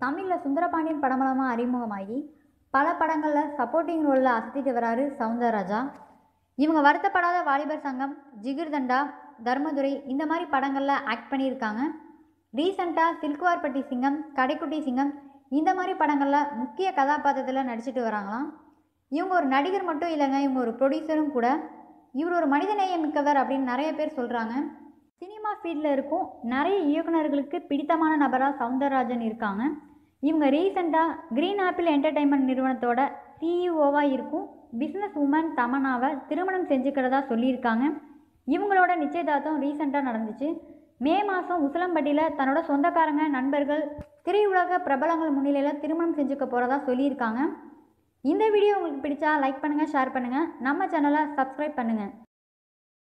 தமிழில் சுந்தரபாண்டியன் படம் மூலமாக அறிமுகமாகி பல படங்களில் சப்போர்ட்டிங் ரோலில் அசத்திட்டு வராரு சவுந்தரராஜா இவங்க வருத்தப்படாத வாலிபர் சங்கம் ஜிகிர்தண்டா தர்மதுரை இந்த மாதிரி படங்களில் ஆக்ட் பண்ணியிருக்காங்க ரீசண்டாக சில்குவார்பட்டி சிங்கம் கடைக்குட்டி சிங்கம் இந்த மாதிரி படங்களில் முக்கிய கதாபாத்திரத்தில் நடிச்சிட்டு வராங்களாம் இவங்க ஒரு நடிகர் மட்டும் இல்லைங்க இவங்க ஒரு ப்ரொடியூசரும் கூட இவர் ஒரு மனிதநேயம் மிக்கவர் அப்படின்னு நிறைய பேர் சொல்கிறாங்க சினிமா ஃபீல்டில் இருக்கும் நிறைய இயக்குனர்களுக்கு பிடித்தமான நபராக சவுந்தரராஜன் இருக்காங்க இவங்க ரீசெண்டாக க்ரீன் ஆப்பிள் என்டர்டைன்மெண்ட் நிறுவனத்தோட சிஇஓவாக இருக்கும் பிஸ்னஸ் உமன் தமனாவை திருமணம் செஞ்சுக்கிறதா சொல்லியிருக்காங்க இவங்களோட நிச்சயதார்த்தம் ரீசெண்டாக நடந்துச்சு மே மாதம் உசிலம்பட்டியில் தன்னோட சொந்தக்காரங்க நண்பர்கள் திரையுலக பிரபலங்கள் முன்னிலையில் திருமணம் செஞ்சுக்க போகிறதா சொல்லியிருக்காங்க இந்த வீடியோ உங்களுக்கு பிடிச்சா லைக் பண்ணுங்கள் ஷேர் பண்ணுங்கள் நம்ம சேனலை சப்ஸ்கிரைப் பண்ணுங்கள்